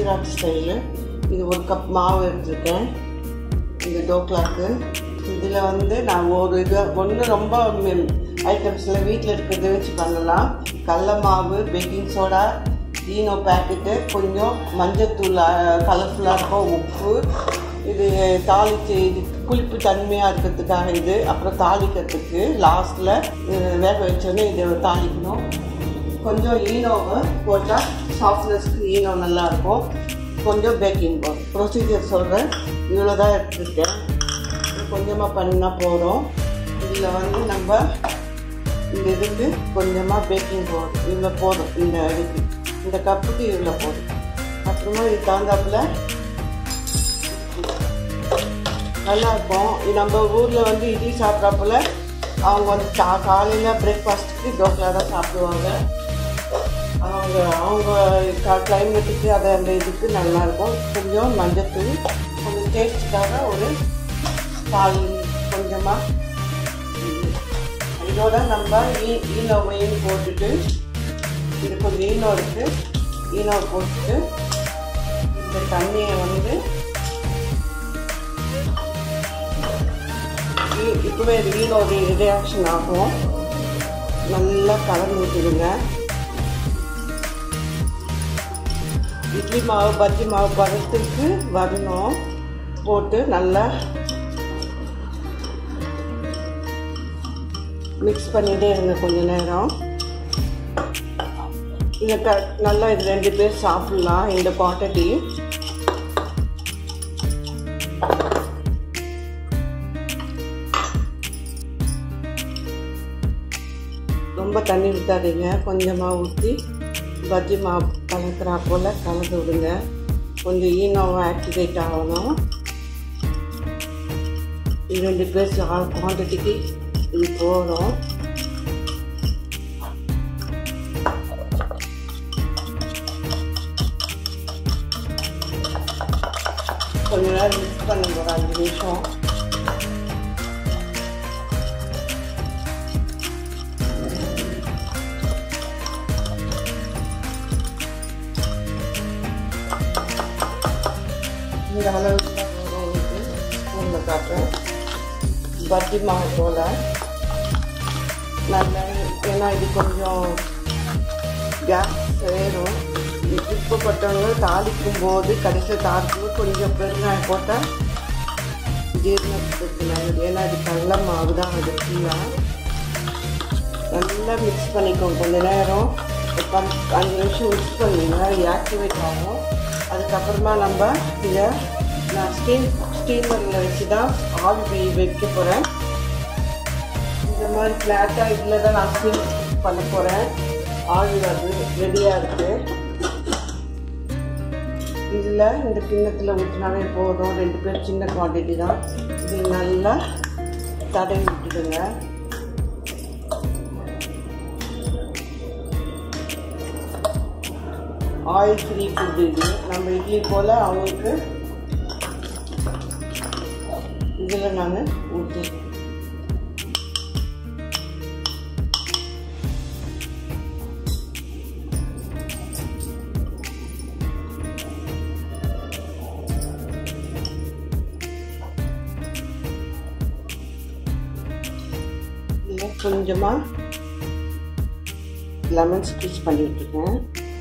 Gujarat style இது ஒரு cup மாவு எடுத்துருக்கேன் இந்த டோக்லாக்கு இதில் வந்து நான் ஒரு இது ஒன்று ரொம்ப ஐட்டம்ஸில் வீட்டில் இருக்கிறத வச்சு பண்ணலாம் கடல மாவு பேக்கிங் சோடா ஈனோ பேக்கெட்டு கொஞ்சம் மஞ்சத்தூள் கலர்ஃபுல்லாக இருக்கும் உப்பு இது தாளித்து இது புளிப்பு தன்மையாக இருக்கிறதுக்காக இது அப்புறம் தாளிக்கிறதுக்கு லாஸ்ட்டில் வேக வச்சோன்னே இதை தாளிக்கணும் கொஞ்சம் ஈனோவை போட்டால் சாஃப்ட்னஸ்க்கு ஈனோ நல்லாயிருக்கும் கொஞ்சம் பேக்கிங் பவுடர் ப்ரொசீஜர் சொல்கிறேன் இவ்வளோ தான் எடுத்துருக்கேன் கொஞ்சமாக பண்ணால் போகிறோம் இதில் வந்து நம்ம இந்த இதுக்கு கொஞ்சமாக பேக்கிங் பவுடர் இவ்வளோ போதும் இந்த இதுக்கு இந்த கப்புக்கு இவ்வளோ போதும் அப்புறமா இது தகுந்தாப்புல நல்லாயிருக்கும் இது நம்ம ஊரில் வந்து இட்லி சாப்பிட்றப்பல அவங்க வந்து கா காலையில் பிரேக்ஃபாஸ்ட்டுக்கு தோசை தான் சாப்பிடுவாங்க அவங்க அவங்க கிளைமேட்டுக்கு அது அந்த இதுக்கு நல்லாயிருக்கும் கொஞ்சம் மஞ்சத்தூள் கொஞ்சம் டேஸ்ட்டுக்காக ஒரு பால் கொஞ்சமாக இதோட நம்ம ஈ ஈனோவையும் போட்டுட்டு இது கொஞ்சம் ஈனோ இருக்குது ஈனோ போட்டுட்டு இந்த தண்ணியை வந்து இப்போவே இது ஈனோ ரியாக்ஷன் ஆகும் நல்லா கலந்து விட்டுடுங்க இட்லி மாவு பஜ்ஜி மாவு பதத்துக்கு வரணும் போட்டு நல்லா மிக்ஸ் பண்ணிகிட்டே இருங்க கொஞ்ச நேரம் இதை க நல்லா இது ரெண்டு பேர் சாப்பிட்லாம் இந்த குவான்டிட்டி ரொம்ப தண்ணி ஊற்றாதீங்க கொஞ்சமாக ஊற்றி பஜ்ஜி மாவு கலக்கிறா போல் கலந்து விடுங்க கொஞ்சம் ஈனோவும் ஆக்டிவேட் ஆகணும் இது ரெண்டு பேர் குவான்டிட்டிக்கு இது போதும் கொஞ்ச நேரம் மிக்ஸ் பண்ணுங்க ஒரு அஞ்சு நிமிஷம் இந்த அளவுக்கு ஸ்பூனில் காட்டுறேன் பஜ்ஜி மாவு போல் நல்ல ஏன்னா இது கொஞ்சம் கேஸ் சேரும் இது குப்பப்பட்டவங்க தாளிக்கும் போது கடைசியில் தாளிக்கும் கொஞ்சம் பெருங்காயம் போட்டால் ஜீரணத்துக்கு நல்லது ஏன்னா இது கடல மாவு தான் அது ஃபுல்லாக நல்லா மிக்ஸ் பண்ணிக்கோங்க கொஞ்ச நேரம் அஞ்சு நிமிஷம் மிக்ஸ் பண்ணிங்கன்னா ஆக்டிவேட் ஆகும் அதுக்கப்புறமா நம்ம இதை நான் ஸ்டீம் ஸ்டீமரில் வச்சு தான் ஆவி வைக்க போகிறேன் இந்த மாதிரி ஃப்ளாட்டாக இதில் தான் நான் ஸ்டீம் பண்ண போகிறேன் ஆவி வருது ரெடியாக இருக்குது இதில் இந்த கிண்ணத்தில் ஊற்றினாவே போதும் ரெண்டு பேர் சின்ன குவான்டிட்டி தான் இது நல்லா தடவி விட்டுடுங்க ஆயில் ஃப்ரீ ஃபுட் இது நம்ம இட்லி போல் அவங்களுக்கு இதில் நான் ஊற்றி இதில் கொஞ்சமாக லெமன் ஸ்குவீஸ் பண்ணி விட்டுருக்கேன்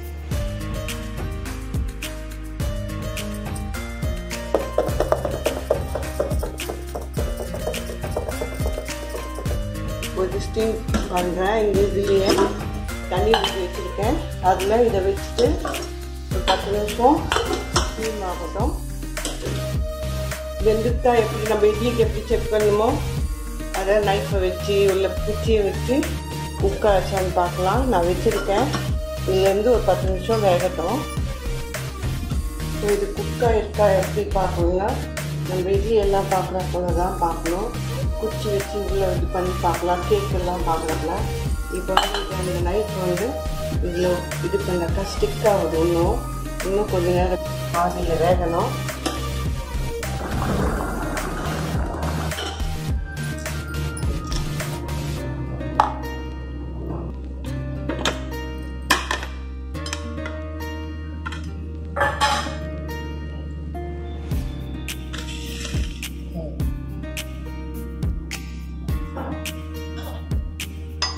ஒரு ஸ்டீம் பண்ணுறேன் இந்த இதுலேயே தண்ணி ஊற்றி வச்சுருக்கேன் அதில் இதை வச்சுட்டு ஒரு பத்து நிமிஷம் ஸ்டீம் ஆகட்டும் வெந்துட்டா எப்படி நம்ம இட்லிக்கு எப்படி செக் பண்ணுமோ அதை நைஃபை வச்சு உள்ள குச்சியை வச்சு குக்கா வச்சான்னு பார்க்கலாம் நான் வச்சுருக்கேன் இதுலேருந்து ஒரு பத்து நிமிஷம் வேகட்டும் இது குக்கா இருக்கா எப்படி பார்க்கணுன்னா நம்ம இட்லி எல்லாம் பார்க்குற போல தான் பார்க்கணும் குச்சி வச்சு உள்ளே இது பண்ணி பார்க்கலாம் கேக் எல்லாம் பார்க்குறதுலாம் இப்போ வந்து இது அந்த நைஃப் வந்து இதில் இது பண்ணாக்கா ஸ்டிக் ஆகுது இன்னும் இன்னும் கொஞ்ச நேரம் ஆவியில் வேகணும்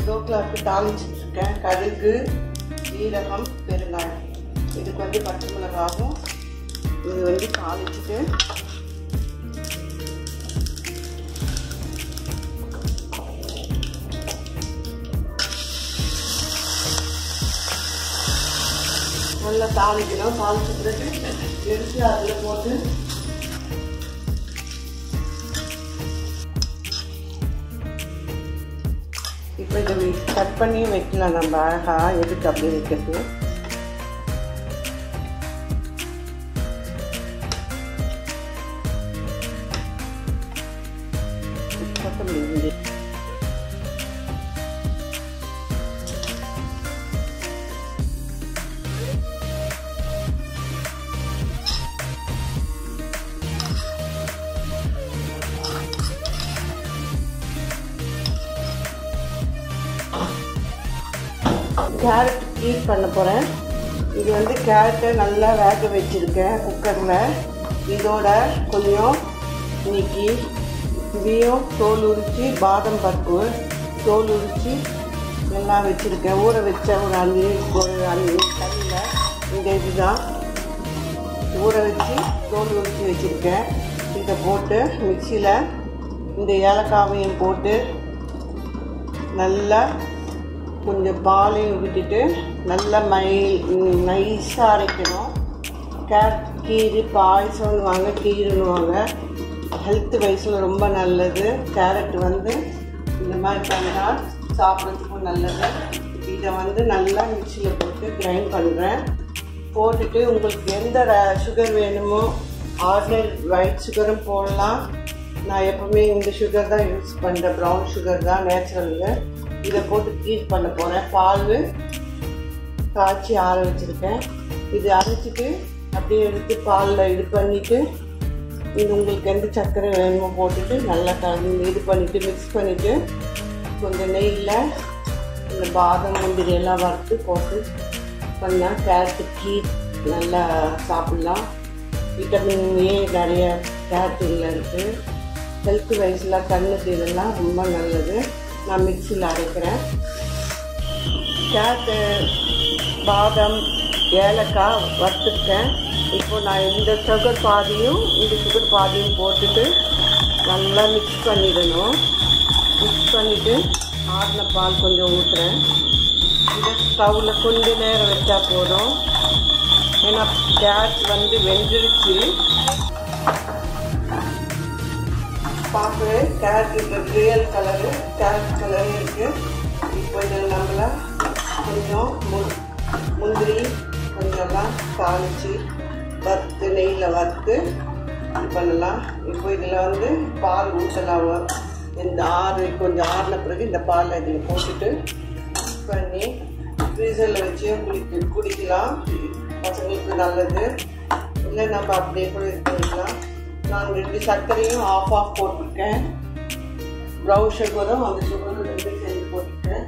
டோக்லாவுக்கு தாளிச்சிட்ருக்கேன் கடுகு சீரகம் பெருங்காயம் இதுக்கு வந்து பச்சை மிளகாவும் இது வந்து தாளிச்சிட்டு நல்லா தாளிக்கணும் தாளிச்ச பிறகு எடுத்து அதில் போட்டு இப்போ இதை கட் பண்ணி வைக்கலாம் நம்ம அழகாக எதுக்கு அப்படி வைக்கிறது கொத்தமல்லி கேரட் ஹீட் பண்ண போகிறேன் இது வந்து கேரட்டை நல்லா வேக வச்சுருக்கேன் குக்கரில் இதோட கொஞ்சம் இன்னைக்கு இதையும் தோல் உரித்து பாதம் பருப்பு தோல் உரித்து எல்லாம் வச்சுருக்கேன் ஊற வச்ச ஒரு அஞ்சு ஒரு அஞ்சு தண்ணியில் இந்த இதுதான் ஊற வச்சு தோல் உரித்து வச்சுருக்கேன் இதை போட்டு மிக்சியில் இந்த ஏலக்காவையும் போட்டு நல்லா கொஞ்சம் பாலையும் விட்டுட்டு நல்லா மை நைஸாக அரைக்கணும் கேட் கீரி பாயசம்னுவாங்க கீரைன்னுவாங்க ஹெல்த் வைஸில் ரொம்ப நல்லது கேரட் வந்து இந்த மாதிரி பண்ணால் சாப்பிட்றதுக்கும் நல்லது இதை வந்து நல்லா மிக்சியில் போட்டு கிரைண்ட் பண்ணுறேன் போட்டுட்டு உங்களுக்கு எந்த சுகர் வேணுமோ ஆர்டினரி ஒயிட் சுகரும் போடலாம் நான் எப்போவுமே இந்த சுகர் தான் யூஸ் பண்ணுறேன் ப்ரௌன் சுகர் தான் நேச்சுரலுங்க இதை போட்டு ஹீட் பண்ண போகிறேன் பால் காய்ச்சி ஆற வச்சுருக்கேன் இது அரைச்சிட்டு அப்படியே எடுத்து பாலில் இது பண்ணிவிட்டு இது உங்களுக்கு எந்த சர்க்கரை வேணுமோ போட்டுட்டு நல்லா கலந்து இது பண்ணிவிட்டு மிக்ஸ் பண்ணிவிட்டு கொஞ்சம் நெய்யில் இந்த பாதம் முந்திரி எல்லாம் வறுத்து போட்டு பண்ணால் கேரட்டு கீட் நல்லா சாப்பிட்லாம் விட்டமின் ஏ நிறைய கேரட்டில் இருக்குது ஹெல்த் வைஸில் கண்ணுக்கு இதெல்லாம் ரொம்ப நல்லது நான் மிக்சியில் அரைக்கிறேன் கேரட்டு பாதம் ஏலக்காய் வறுத்துருக்கேன் இப்போ நான் இந்த சுகர் பாதியும் இந்த சுகர் பாதியும் போட்டுட்டு நல்லா மிக்ஸ் பண்ணிடணும் மிக்ஸ் பண்ணிவிட்டு ஆடின பால் கொஞ்சம் ஊற்றுறேன் இதை ஸ்டவ்வில் கொஞ்சம் நேரம் வச்சா போதும் ஏன்னா கேஸ் வந்து வெந்துடுச்சு பார்க்கவே கேரட் இப்போ ரியல் கலரு கேரட் கலரு இருக்குது இப்போ இதில் நம்மள கொஞ்சம் மு முந்திரி கொஞ்சம்லாம் தாளித்து வறுத்து நெய்யில் வறுத்து இது பண்ணலாம் இப்போ இதில் வந்து பால் ஊற்றலாம் இந்த ஆறு கொஞ்சம் ஆறின பிறகு இந்த பாலை இதில் போட்டுட்டு பண்ணி ஃப்ரீசரில் வச்சு குடிக்க குடிக்கலாம் பசங்களுக்கு நல்லது இல்லை நம்ம அப்படியே கூட இது பண்ணிக்கலாம் நான் ரெண்டு சர்க்கரையும் ஆஃப் ஆஃப் போட்டிருக்கேன் ப்ரௌன் சுகரும் அந்த சுகரும் ரெண்டு சேர்ந்து போட்டிருக்கேன்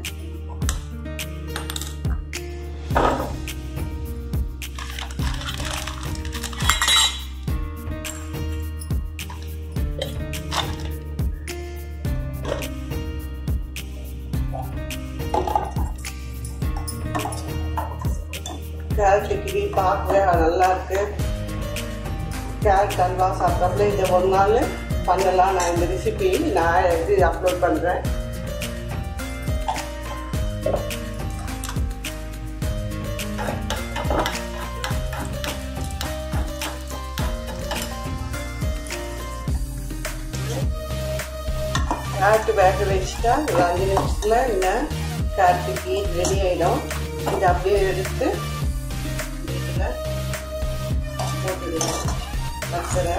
கேரட் கிளி பார்க்கவே நல்லா இருக்கு கேரட் அல்வா சாப்பிட்றப்பல இதை ஒரு நாள் பண்ணலாம் நான் இந்த ரெசிபி நான் இது அப்லோட் பண்ணுறேன் கேரட் வேக வச்சுட்டா ஒரு அஞ்சு நிமிஷத்தில் இந்த கேரட்டுக்கு ரெடி ஆகிடும் இதை அப்படியே எடுத்து இதில் போட்டுடுவோம் சர்க்கரை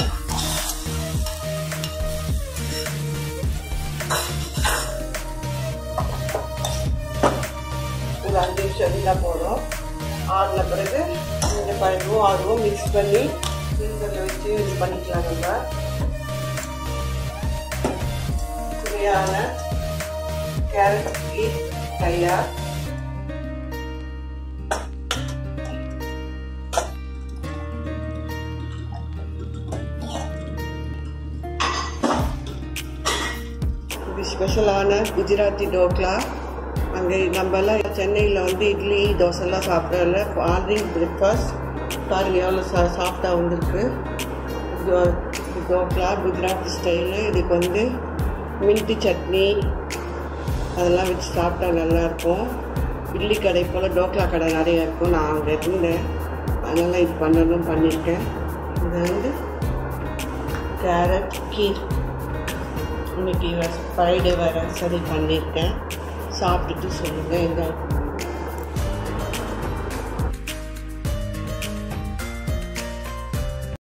ஒரு அஞ்சு நிமிஷம் இருந்தால் போதும் ஆடின பிறகு இந்த பழமும் ஆடுவோம் மிக்ஸ் பண்ணி ஃப்ரீசரில் வச்சு இது பண்ணிக்கலாம் நம்ம சுவையான கேரட் கீட் தயார் இது ஸ்பெஷலான குஜராத்தி டோக்லா அங்கே நம்மலாம் சென்னையில் வந்து இட்லி தோசைலாம் சாப்பிட்றதுல மார்னிங் பிரேக்ஃபாஸ்ட் பாருங்கள் எவ்வளோ சா சாஃப்டாக வந்திருக்கு டோக்லா குஜராத்தி ஸ்டைலு இதுக்கு வந்து மின்ட்டு சட்னி அதெல்லாம் வச்சு சாப்பிட்டா நல்லாயிருக்கும் இட்லி கடை போல் டோக்லா கடை நிறைய இருக்கும் நான் அங்கே இருந்தேன் அதனால் இது பண்ணணும் பண்ணியிருக்கேன் இது வந்து கேரட் கீர் இன்னைக்கு ஃப்ரைடே வேறு சரி பண்ணியிருக்கேன் சாப்பிட்டுட்டு சொல்லுங்கள் எங்கள்